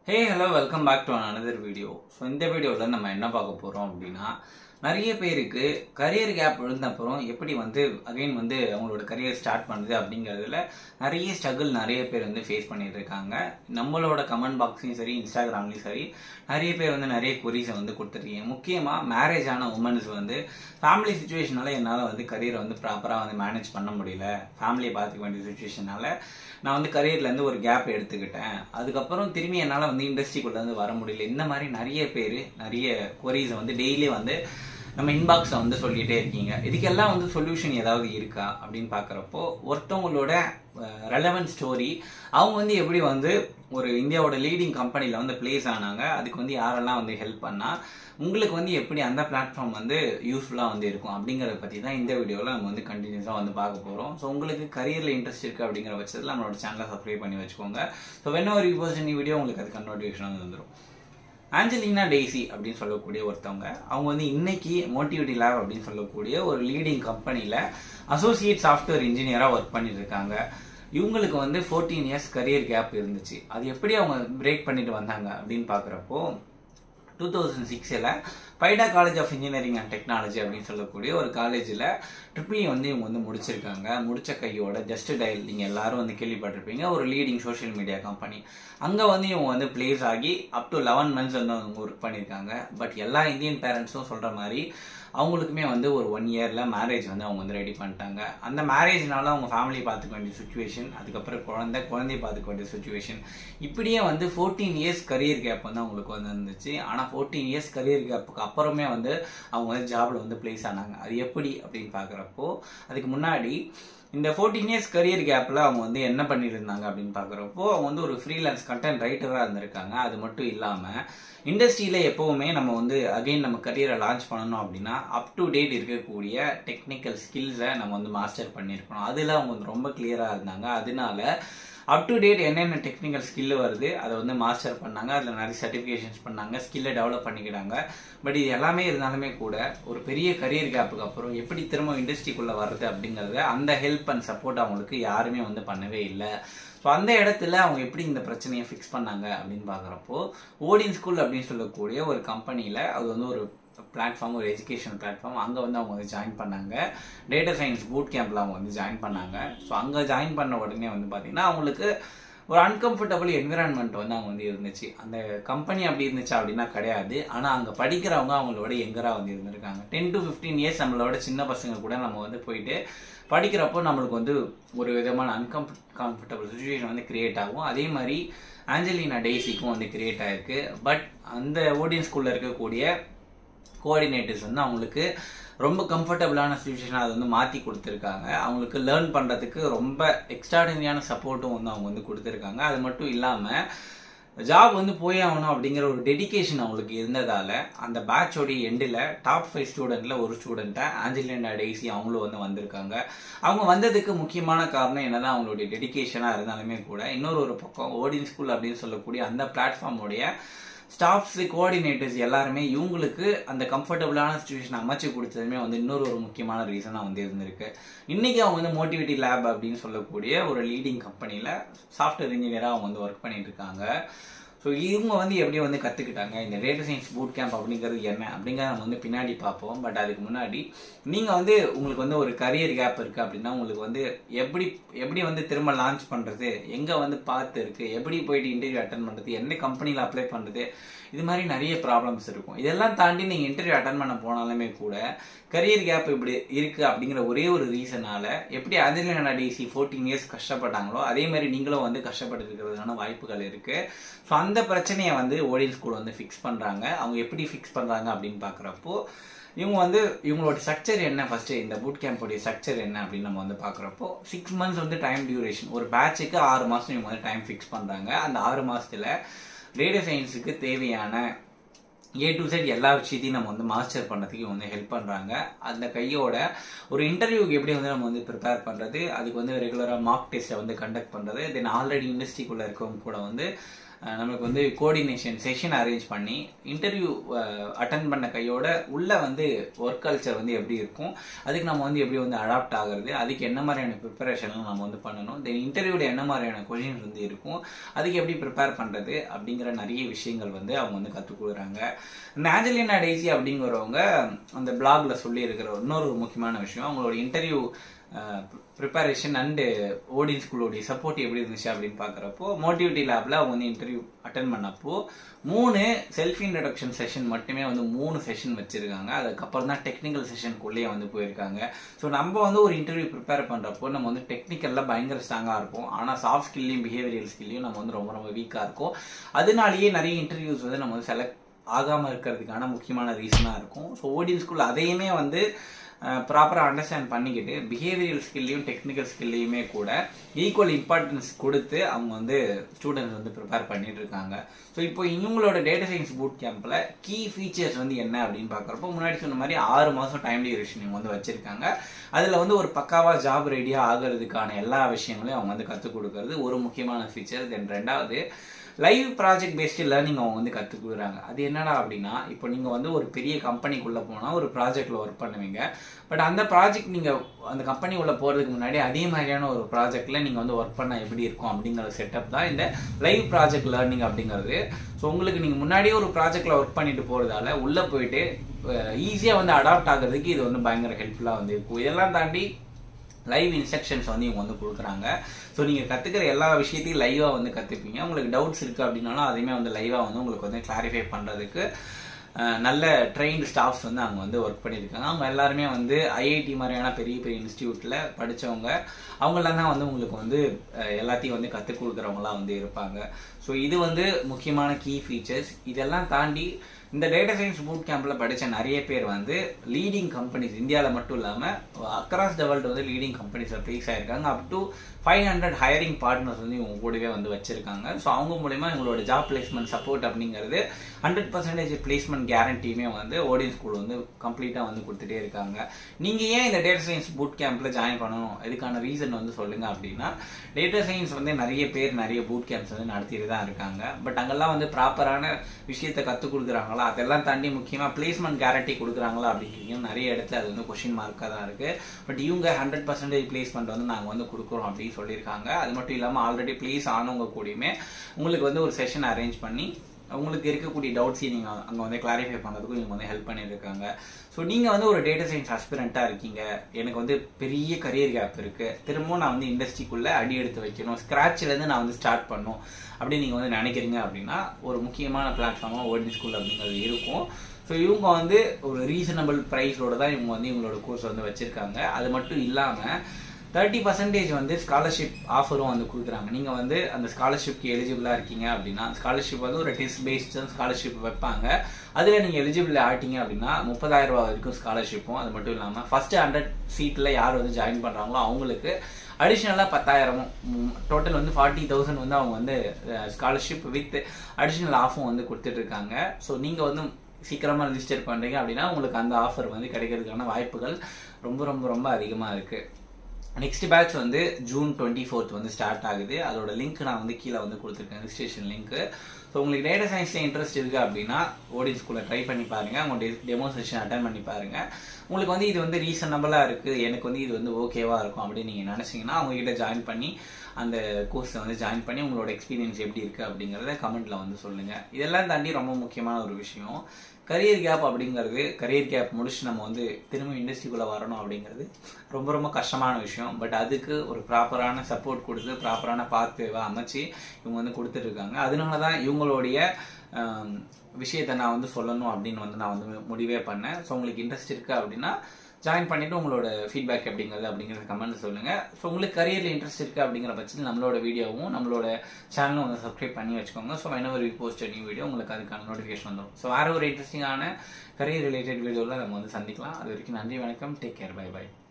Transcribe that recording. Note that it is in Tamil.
hey hello welcome back to another video so இந்த வீடியோவில் நம்ம என்ன பார்க்க போகிறோம் அப்படின்னா நிறைய பேருக்கு கரியர் கேப் விழுந்த அப்புறம் எப்படி வந்து அகைன் வந்து அவங்களோட கரியர் ஸ்டார்ட் பண்ணுது அப்படிங்கிறதுல நிறைய ஸ்ட்ரகிள் நிறைய பேர் வந்து ஃபேஸ் பண்ணிட்டு இருக்காங்க நம்மளோட கமெண்ட் பாக்ஸ்லையும் சரி இன்ஸ்டாகிராம்லையும் சரி நிறைய பேர் வந்து நிறைய குறிஸை வந்து கொடுத்துருக்கீங்க முக்கியமாக மேரேஜ் ஆன உமன்ஸ் வந்து ஃபேமிலி சுச்சுவேஷனால என்னால் வந்து கரியரை வந்து ப்ராப்பராக வந்து மேனேஜ் பண்ண முடியல ஃபேமிலியை பார்த்துக்க வேண்டிய சுச்சுவேஷனால நான் வந்து கரியர்லேருந்து ஒரு கேப் எடுத்துக்கிட்டேன் அதுக்கப்புறம் திரும்பி என்னால் வந்து இண்டஸ்ட்ரிக்குள்ளே வந்து வர முடியல இந்த மாதிரி நிறைய பேர் நிறைய கொரிஸை வந்து டெய்லி வந்து நம்ம இன்பாக்ஸை வந்து சொல்லிகிட்டே இருக்கீங்க இதுக்கெல்லாம் வந்து சொல்யூஷன் ஏதாவது இருக்கா அப்படின்னு பார்க்குறப்போ ஒருத்தவங்களோட ரெலவெண்ட் ஸ்டோரி அவங்க வந்து எப்படி வந்து ஒரு இந்தியாவோட லீடிங் கம்பெனியில் வந்து பிளேஸ் ஆனாங்க அதுக்கு வந்து யாரெல்லாம் வந்து ஹெல்ப் பண்ணால் உங்களுக்கு வந்து எப்படி அந்த பிளாட்ஃபார்ம் வந்து யூஸ்ஃபுல்லாக வந்து இருக்கும் அப்படிங்கிறத பற்றி தான் இந்த வீடியோவில் நம்ம வந்து கண்டினியூஸாக வந்து பார்க்க போகிறோம் ஸோ உங்களுக்கு கரியரில் இன்ட்ரெஸ்ட் இருக்குது அப்படிங்கிற பட்சத்தில் நம்மளோட சேனலை சப்ஸ்கிரைப் பண்ணி வச்சுக்கோங்க ஸோ வென் ஒரு யூஸ் வீடியோ உங்களுக்கு அதுக்கு நோட்டிஃபிகேஷன் வந்து வந்துடும் ஆஞ்சலினா டெய்ஸி அப்படின்னு சொல்லக்கூடிய ஒருத்தவங்க அவங்க வந்து இன்னைக்கு மோட்டிவிட்டி லேப் அப்படின்னு சொல்லக்கூடிய ஒரு லீடிங் கம்பெனியில் அசோசியேட் சாஃப்ட்வேர் இன்ஜினியராக ஒர்க் பண்ணிட்டு இருக்காங்க இவங்களுக்கு வந்து ஃபோர்டீன் இயர்ஸ் கரியர் கேப் இருந்துச்சு அது எப்படி அவங்க பிரேக் பண்ணிட்டு வந்தாங்க அப்படின்னு பார்க்குறப்போ டூ தௌசண்ட் சிக்ஸில் பைடா college of engineering and technology அப்படின்னு சொல்லக்கூடிய ஒரு காலேஜில் ட்ரிபிள் வந்து இவங்க வந்து முடிச்சிருக்காங்க முடிச்ச கையோட ஜஸ்ட் டயல் நீங்கள் எல்லாரும் வந்து கேள்விப்பட்டிருப்பீங்க ஒரு லீடிங் சோஷியல் மீடியா கம்பெனி அங்கே வந்து இவங்க வந்து பிளேஸ் ஆகி அப் டு லெவன் மந்த்ஸ் வந்து அவங்க ஒர்க் பண்ணியிருக்காங்க பட் எல்லா இந்தியன் பேரண்ட்ஸும் சொல்கிற மாதிரி அவங்களுக்குமே வந்து ஒரு ஒன் இயரில் மேரேஜ் வந்து அவங்க வந்து ரெடி பண்ணிட்டாங்க அந்த மேரேஜ்னால அவங்க ஃபேமிலி பார்த்துக்க வேண்டிய சுச்சுவேஷன் அதுக்கப்புறம் குழந்தை குழந்தைய பார்த்துக்க வேண்டிய சுச்சுவேஷன் இப்படியே வந்து ஃபோர்டீன் இயர்ஸ் கரியர் கேப் வந்து அவங்களுக்கு வந்து இருந்துச்சு ஆனால் ஃபோர்டீன் இயர்ஸ் கரியர் கேப்புக்கு அப்புறமே வந்து அவங்க வந்து ஜாப்ல வந்து பிளேஸ் ஆனாங்க அது எப்படி அப்படின்னு பார்க்குறப்போ அதுக்கு முன்னாடி இந்த ஃபோர்டீன் இயர்ஸ் கரியர் கேப்பில் அவங்க வந்து என்ன பண்ணியிருந்தாங்க அப்படின்னு பார்க்குறப்போ அவங்க வந்து ஒரு ஃப்ரீலான்ஸ் கண்டென்ட் ரைட்டராக இருந்திருக்காங்க அது மட்டும் இல்லாமல் இண்டஸ்ட்ரியில் எப்போவுமே நம்ம வந்து அகைன் நம்ம கரியரை லான்ச் பண்ணணும் அப்படின்னா அப் டு டேட் இருக்கக்கூடிய டெக்னிக்கல் ஸ்கில்ஸை நம்ம வந்து மாஸ்டர் பண்ணியிருக்கணும் அதில் அவங்க வந்து ரொம்ப கிளியராக இருந்தாங்க அதனால அப் டு டேட் என்னென்ன டெக்னிக்கல் ஸ்கில் வருது அதை வந்து மாஸ்டர் பண்ணாங்க அதில் நிறைய சர்டிஃபிகேஷன்ஸ் பண்ணாங்க ஸ்கில்லை டெவலப் பண்ணிக்கிட்டாங்க பட் இது எல்லாமே இருந்தாலுமே கூட ஒரு பெரிய கரியர் கேப்புக்கு அப்புறம் எப்படி திரும்ப இண்டஸ்ட்ரிக்குள்ளே வர்றது அப்படிங்கிறத அந்த ஹெல்ப் அண்ட் சப்போர்ட் அவங்களுக்கு யாருமே வந்து பண்ணவே இல்லை ஸோ அந்த இடத்துல அவங்க எப்படி இந்த பிரச்சனையை ஃபிக்ஸ் பண்ணாங்க அப்படின்னு பார்க்குறப்போ ஓடின் ஸ்கூல் அப்படின்னு சொல்லக்கூடிய ஒரு கம்பெனியில் அது வந்து ஒரு பிளாட்ஃபார்ம் ஒரு எஜுகேஷன் பிளாட்ஃபார்ம் அங்கே வந்து அவங்க வந்து ஜாயின் பண்ணாங்க டேட்டா சயின்ஸ் பூட் கேம்பில் அவங்க வந்து ஜாயின் பண்ணாங்க ஸோ அங்கே ஜாயின் பண்ண உடனே வந்து பார்த்தீங்கன்னா அவங்களுக்கு ஒரு அன்கம்ஃபர்டபுள் என்விரான்மெண்ட் வந்து அவங்க வந்து இருந்துச்சு அந்த கம்பெனி அப்படி இருந்துச்சு அப்படின்னா கிடையாது ஆனால் அங்கே படிக்கிறவங்க அவங்களோட எங்கராக வந்து இருந்திருக்காங்க டென் டு ஃபிஃப்டீன் இயர்ஸ் நம்மளோட சின்ன பசங்க கூட நம்ம வந்து போயிட்டு படிக்கிறப்போ நம்மளுக்கு வந்து ஒரு விதமான அன்கம்ஃபர்ட் கம்ஃபர்டபுள் சுச்சுவேஷன் வந்து கிரியேட் ஆகும் அதே மாதிரி ஆஞ்சலினா டெய்ஸிக்கும் வந்து கிரியேட் ஆயிருக்கு பட் அந்த ஓடியன் ஸ்கூலில் இருக்கக்கூடிய கோஆர்டினேட்டர்ஸ் வந்து அவங்களுக்கு ரொம்ப கம்ஃபர்டபுளான சுச்சுவேஷன் அதை வந்து மாற்றி கொடுத்துருக்காங்க அவங்களுக்கு லேர்ன் பண்ணுறதுக்கு ரொம்ப எக்ஸ்ட்ராடினரியான சப்போர்ட்டும் வந்து அவங்க வந்து கொடுத்துருக்காங்க அது மட்டும் இல்லாமல் ஜாப் வந்து போய் ஆகணும் அப்படிங்கிற ஒரு டெடிக்கேஷன் அவங்களுக்கு இருந்ததால அந்த பேட்சோடைய எண்டில் டாப் ஃபைவ் ஸ்டூடெண்ட்ல ஒரு ஸ்டூடெண்ட்டை ஆஞ்சலினா டெய்ஸி அவங்களும் வந்து வந்திருக்காங்க அவங்க வந்ததுக்கு முக்கியமான காரணம் என்னதான் அவங்களுடைய டெடிக்கேஷனாக இருந்தாலுமே கூட இன்னொரு ஒரு பக்கம் ஓடின் ஸ்கூல் அப்படின்னு சொல்லக்கூடிய அந்த பிளாட்ஃபார்முடைய ஸ்டாஃப்ஸ் கோஆர்டினேட்டர்ஸ் எல்லாருமே இவங்களுக்கு அந்த கம்ஃபர்டபுளான சுச்சுவேஷன் அமைச்சு கொடுத்ததுமே வந்து இன்னொரு ஒரு முக்கியமான ரீசனாக வந்து இருந்திருக்கு இன்னைக்கு அவங்க வந்து மோட்டிவிட்டி லேப் அப்படின்னு சொல்லக்கூடிய ஒரு லீடிங் கம்பெனியில் சாஃப்ட்வேர் இன்ஜினியராக அவங்க வந்து ஒர்க் பண்ணிட்டு இருக்காங்க ஸோ இவங்க வந்து எப்படி வந்து கற்றுக்கிட்டாங்க இந்த டேட்டா சயின்ஸ் பூட் கேம்ப் அப்படிங்கிறது என்ன அப்படிங்கிறத நம்ம வந்து பின்னாடி பார்ப்போம் பட் அதுக்கு முன்னாடி நீங்கள் வந்து உங்களுக்கு வந்து ஒரு கரியர் கேப் இருக்குது அப்படின்னா உங்களுக்கு வந்து எப்படி எப்படி வந்து திரும்ப லான்ச் பண்ணுறது எங்கே வந்து பார்த்து இருக்குது எப்படி போயிட்டு இன்டர்வியூ அட்டன் பண்ணுறது எந்த கம்பெனியில் அப்ளை பண்ணுறது இது மாதிரி நிறைய ப்ராப்ளம்ஸ் இருக்கும் இதெல்லாம் தாண்டி நீங்கள் இன்டர்வியூ அட்டன் பண்ண போனாலுமே கூட கரியர் கேப் இப்படி இருக்குது அப்படிங்கிற ஒரே ஒரு ரீசனால எப்படி அதில் டிசி ஃபோர்டீன் இயர்ஸ் கஷ்டப்பட்டாங்களோ அதே மாதிரி நீங்களும் வந்து கஷ்டப்பட்டு இருக்கிறதுக்கான வாய்ப்புகள் இருக்குது ஸோ அந்த பிரச்சனையை வந்து ஓடியன் ஸ்கூல் வந்து ஃபிக்ஸ் பண்ணுறாங்க அவங்க எப்படி ஃபிக்ஸ் பண்ணுறாங்க அப்படின்னு பார்க்குறப்போ இவங்க வந்து இவங்களோட ஸ்ட்ரக்சர் என்ன ஃபர்ஸ்ட் இந்த பூட் கேம்போடைய ஸ்ட்ரக்சர் என்ன அப்படின்னு நம்ம வந்து பார்க்குறப்போ சிக்ஸ் மந்த்ஸ் வந்து டைம் டியூரேஷன் ஒரு பேட்சுக்கு ஆறு மாதம் இவங்க வந்து டைம் ஃபிக்ஸ் பண்ணுறாங்க அந்த ஆறு மாதத்தில் டேட்டா சயின்ஸுக்கு தேவையான ஏ டு செட் எல்லா விஷயத்தையும் நம்ம வந்து மாஸ்டர் பண்ணுறதுக்கு வந்து ஹெல்ப் பண்ணுறாங்க அந்த கையோட ஒரு இன்டர்வியூக்கு எப்படி வந்து நம்ம வந்து ப்ரிப்பேர் பண்ணுறது அதுக்கு வந்து ரெகுலராக மார்க் டெஸ்ட்டை வந்து கண்டக்ட் பண்ணுறது தென் ஆல்ரெடி இண்டஸ்ட்ரிக்குள்ளே இருக்கவங்க கூட வந்து அஹ், நம்மளுக்கு வந்து கோஆர்டினேஷன் செஷன் அரேஞ்ச் பண்ணி இன்டர்வியூ அட்டன் பண்ண கையோட உள்ள வந்து ஒர்க் கல்ச்சர் வந்து எப்படி இருக்கும் அதுக்கு நம்ம வந்து எப்படி வந்து அடாப்ட் ஆகுறது அதுக்கு என்ன மாதிரியான ப்ரிப்பரேஷன்லாம் நம்ம வந்து பண்ணணும் தென் இன்டர்வியூல என்ன மாதிரியான கொஷின்ஸ் வந்து இருக்கும் அதுக்கு எப்படி ப்ரிப்பேர் பண்றது அப்படிங்கிற நிறைய விஷயங்கள் வந்து அவங்க வந்து கற்றுக் கொடுக்குறாங்க நேஜலினா டெய்ஸி அப்படிங்கிறவங்க அந்த பிளாக்ல சொல்லி இருக்கிற இன்னொரு முக்கியமான விஷயம் அவங்களோட இன்டர்வியூ ப்ரிப்பரேஷன் அண்டு ஓடியன் ஸ்கூலோடைய சப்போர்ட் எப்படி இருந்துச்சு அப்படின்னு பார்க்குறப்போ மோட்டிவிட்டி லேப்ல அவங்க வந்து இன்டர்வியூ அட்டன் பண்ணப்போ மூணு செல்ஃப் இன்ட்ரடக்ஷன் செஷன் மட்டுமே வந்து மூணு செஷன் வச்சிருக்காங்க அதுக்கப்புறம் தான் டெக்னிக்கல் செஷனுக்குள்ளேயே வந்து போயிருக்காங்க ஸோ நம்ம வந்து ஒரு இன்டர்வியூ ப்ரிப்பேர் பண்ணுறப்போ நம்ம வந்து டெக்னிக்கலில் பயங்கர ஸ்ட்ராங்காக இருப்போம் ஆனால் சாஃப்ட் ஸ்கில்லையும் பிஹேவியல் ஸ்கில்லையும் நம்ம வந்து ரொம்ப ரொம்ப வீக்காக இருக்கும் அதனாலேயே நிறைய இன்டர்வியூஸ் வந்து நம்ம வந்து செலக்ட் ஆகாமல் இருக்கிறதுக்கான முக்கியமான ரீசனாக இருக்கும் ஸோ ஓடியன் ஸ்கூல் அதையுமே வந்து ப்ராப்பராக அண்டர்ஸ்டாண்ட் பண்ணிக்கிட்டு பிஹேவியல் ஸ்கில்லையும் டெக்னிக்கல் ஸ்கில்லையுமே கூட ஈக்குவல் இம்பார்ட்டன்ஸ் கொடுத்து அவங்க வந்து ஸ்டூடெண்ட்ஸ் வந்து ப்ரிப்பேர் பண்ணிட்டு இருக்காங்க ஸோ இப்போ இவங்களோட டேட்டா சயின்ஸ் பூட் கேம்பில் கீ ஃபீச்சர்ஸ் வந்து என்ன அப்படின்னு பார்க்குறப்போ முன்னாடி சொன்ன மாதிரி ஆறு மாதம் டைம் டியூரேஷன் இவங்க வந்து வச்சிருக்காங்க அதில் வந்து ஒரு பக்காவாக ஜாப் ரெடியாக ஆகிறதுக்கான எல்லா விஷயங்களையும் அவங்க வந்து கற்றுக் கொடுக்கறது ஒரு முக்கியமான ஃபீச்சர் தென் ரெண்டாவது லைவ் ப்ராஜெக்ட் பேஸ்டு லேர்னிங் அவங்க வந்து கற்றுக் கொடுக்குறாங்க அது என்னடா அப்படின்னா இப்போ நீங்கள் வந்து ஒரு பெரிய கம்பெனிக்குள்ளே போனால் ஒரு ப்ராஜெக்டில் ஒர்க் பண்ணுவீங்க பட் அந்த ப்ராஜெக்ட் நீங்கள் அந்த கம்பெனி உள்ள போகிறதுக்கு முன்னாடி அதே மாதிரியான ஒரு ப்ராஜெக்டில் நீங்கள் வந்து ஒர்க் பண்ணால் எப்படி இருக்கும் அப்படிங்கிற செட்டப் தான் இந்த லைவ் ப்ராஜெக்ட் லேர்னிங் அப்படிங்கிறது ஸோ உங்களுக்கு நீங்கள் முன்னாடியே ஒரு ப்ராஜெக்டில் ஒர்க் பண்ணிட்டு போகிறதால உள்ளே போயிட்டு ஈஸியாக வந்து அடாப்ட் ஆகிறதுக்கு இது வந்து பயங்கர ஹெல்ப்ஃபுல்லாக வந்து இருக்கும் இதெல்லாம் தாண்டி லைவ் இன்ஸ்ட்ரக்ஷன்ஸ் வந்து இவங்க வந்து கொடுக்குறாங்க ஸோ நீங்கள் கற்றுக்கிற எல்லா விஷயத்தையும் லைவாக வந்து கற்றுப்பீங்க உங்களுக்கு டவுட்ஸ் இருக்குது அப்படின்னாலும் அதையுமே வந்து லைவாக வந்து உங்களுக்கு வந்து கிளாரிஃபை பண்ணுறதுக்கு நல்ல ட்ரெயின்டு ஸ்டாஃப்ஸ் வந்து அங்கே வந்து ஒர்க் பண்ணியிருக்காங்க அவங்க எல்லாருமே வந்து ஐஐடி மாதிரியான பெரிய பெரிய இன்ஸ்டியூட்டில் படித்தவங்க அவங்களாம் தான் வந்து உங்களுக்கு வந்து அஹ், எல்லாத்தையும் வந்து கற்றுக் கொடுக்குறவங்களாம் வந்து இருப்பாங்க ஸோ இது வந்து முக்கியமான கீ ஃபீச்சர்ஸ் இதெல்லாம் தாண்டி இந்த டேட்டா சயின்ஸ் பூட் கேம்பில் படித்த நிறைய பேர் வந்து லீடிங் கம்பெனிஸ் இந்தியாவில் மட்டும் இல்லாமல் அக்ராஸ் த வேர்ல்டு வந்து லீடிங் கம்பெனிஸில் ப்ளேஸ் ஆயிருக்காங்க up to five hundred hiring partners வந்து இவங்க கூடவே வந்து வச்சிருக்காங்க ஸோ அவங்க மூலயமா இவங்களோட ஜாப் பிளேஸ்மெண்ட் சப்போர்ட் அப்படிங்கிறது ஹண்ட்ரட் பர்சன்டேஜ் பிளேஸ்மெண்ட் கேரண்டியுமே வந்து ஓடியன் ஸ்கூல் வந்து கம்ப்ளீட்டாக வந்து கொடுத்துட்டே இருக்காங்க நீங்கள் ஏன் இந்த டேட்டா சயின்ஸ் பூட் கேம்பில் ஜாயின் பண்ணணும் இதுக்கான ரீசன் வந்து சொல்லுங்க அப்படின்னா டேட்டா சயின்ஸ் வந்து நிறைய பேர் நிறைய பூட் கேம்ப்ஸ் வந்து நடத்திட்டு தான் இருக்காங்க பட் அங்கெல்லாம் வந்து ப்ராப்பரான விஷயத்தை கற்றுக் கொடுக்குறாங்களா அதெல்லாம் தாண்டி முக்கியமாக பிளேஸ்மெண்ட் கேரண்டி கொடுக்குறாங்களா அப்படின்னு நிறைய இடத்துல அது வந்து கொஷின் மார்க்காக தான் இருக்குது பட் இவங்க ஹண்ட்ரட் பர்சன்டேஜ் பிளேஸ்மெண்ட் வந்து நாங்கள் வந்து கொடுக்குறோம் அப்படின்னு சொல்லியிருக்காங்க அது மட்டும் இல்லாமல் ஆல்ரெடி பிளேஸ் ஆனவங்க கூடயுமே உங்களுக்கு வந்து ஒரு செஷன் அரேஞ்ச் பண்ணி உங்களுக்கு இருக்கக்கூடிய டவுட்ஸையும் நீங்கள் அங்கே வந்து கிளாரிஃபை பண்ணுறதுக்கும் இவங்க வந்து ஹெல்ப் பண்ணியிருக்காங்க ஸோ நீங்கள் வந்து ஒரு டேட்டா சயின்ஸ் அஸ்பிரண்ட்டாக இருக்கீங்க எனக்கு வந்து பெரிய கரியர் கேப் இருக்குது திரும்பவும் நான் வந்து இண்டஸ்ட்ரிக்குள்ளே அடி எடுத்து வைக்கணும் ஸ்க்ராட்ச்லேருந்து நான் வந்து ஸ்டார்ட் பண்ணணும் அப்படின்னு நீங்கள் வந்து நினைக்கிறீங்க அப்படின்னா ஒரு முக்கியமான பிளாட்ஃபார்மாக ஓடி ஸ்கூல் அப்படிங்கிறது இருக்கும் ஸோ இவங்க வந்து ஒரு ரீசனபிள் ப்ரைஸோட தான் இவங்க வந்து இவங்களோட கோர்ஸ் வந்து வச்சுருக்காங்க அது மட்டும் இல்லாமல் தேர்ட்டி பர்சன்டேஜ் வந்து ஸ்காலர்ஷிப் ஆஃபரும் வந்து கொடுக்குறாங்க நீங்கள் வந்து அந்த ஸ்காலர்ஷிப்க்கு எலிஜிபிளாக இருக்கீங்க அப்படின்னா ஸ்காலர்ஷிப் வந்து ஒரு டெஸ்ட் பேஸ்ட் ஸ்காலர்ஷிப் வைப்பாங்க அதில் நீங்கள் எலிஜிபிள் ஆகிட்டீங்க அப்படின்னா முப்பதாயிரம் ரூபா வரைக்கும் ஸ்காலர்ஷிப்பும் அது மட்டும் இல்லாமல் ஃபர்ஸ்ட் ஹண்ட்ரட் சீட்டில் யார் வந்து ஜாயின் பண்ணுறாங்களோ அவங்களுக்கு அடிஷ்னலாக பத்தாயிரமும் டோட்டல் வந்து ஃபார்ட்டி தௌசண்ட் வந்து அவங்க வந்து ஸ்காலர்ஷிப் வித் அடிஷ்னல் ஆஃபும் வந்து கொடுத்துட்ருக்காங்க ஸோ நீங்கள் வந்து சீக்கிரமாக ரிஜிஸ்டர் பண்ணுறீங்க அப்படின்னா உங்களுக்கு அந்த ஆஃபர் வந்து கிடைக்கிறதுக்கான வாய்ப்புகள் ரொம்ப ரொம்ப ரொம்ப அதிகமாக இருக்குது நெக்ஸ்ட் பேட்ச் வந்து ஜூன் டுவெண்ட்டி ஃபோர்த் வந்து ஸ்டார்ட் ஆகுது அதோட லிங்க் நான் வந்து கீழே வந்து கொடுத்துருக்கேன் ரிஜிஸ்ட்ரேஷன் லிங்க் ஸோ உங்களுக்கு டேட்டா சயின்ஸில் இன்ட்ரெஸ்ட் இருக்குது அப்படின்னா ஓடி ஸ்கூலில் ட்ரை பண்ணி பாருங்கள் உங்கள் டெமோ செஷன் அட்டன் பண்ணி பாருங்கள் உங்களுக்கு வந்து இது வந்து ரீசனபிளாக இருக்குது எனக்கு வந்து இது வந்து ஓகேவாக இருக்கும் அப்படின்னு நீங்கள் நினச்சிங்கன்னா அவங்ககிட்ட ஜாயின் பண்ணி அந்த கோர்ஸில் வந்து ஜாயின் பண்ணி உங்களோட எக்ஸ்பீரியன்ஸ் எப்படி இருக்குது அப்படிங்கிறத கமெண்ட்டில் வந்து சொல்லுங்கள் இதெல்லாம் தாண்டி ரொம்ப முக்கியமான ஒரு விஷயம் கரியர் கேப் அப்படிங்கிறது கரியர் கேப் முடிச்சு நம்ம வந்து திரும்ப இண்டஸ்ட்ரிக்குள்ளே வரணும் அப்படிங்கிறது ரொம்ப ரொம்ப கஷ்டமான விஷயம் பட் அதுக்கு ஒரு ப்ராப்பரான சப்போர்ட் கொடுத்து ப்ராப்பரான பாத்வேவை அமைச்சு இவங்க வந்து கொடுத்துட்ருக்காங்க அதனால தான் இவங்களுடைய ஆம், விஷயத்தை நான் வந்து சொல்லணும் அப்படின்னு வந்து நான் வந்து முடிவே பண்ணேன் ஸோ உங்களுக்கு இன்ட்ரெஸ்ட் இருக்குது அப்படின்னா ஜாயின் பண்ணிவிட்டு உங்களோட ஃபீட்பேக் எப்படிங்கிறது அப்படிங்கிறத கமெண்ட் சொல்லுங்கள் ஸோ உங்களுக்கு கரியரில் இன்ட்ரெஸ்ட் இருக்குது அப்படிங்கிற பட்சத்தில் நம்மளோட வீடியோவும் நம்மளோட சேனலும் வந்து சப்ஸ்கிரைப் பண்ணி வச்சுக்கோங்க so whenever we post a new video உங்களுக்கு அதுக்கான நோட்டிஃபிகேஷன் வந்துடும் ஸோ வேறு ஒரு இன்ட்ரெஸ்டிங்கான கரியர் ரிலேட்டட் வீடியோவில் நம்ம வந்து சந்திக்கலாம் அது வரைக்கும் நன்றி வணக்கம் டேக் கேர் பை பை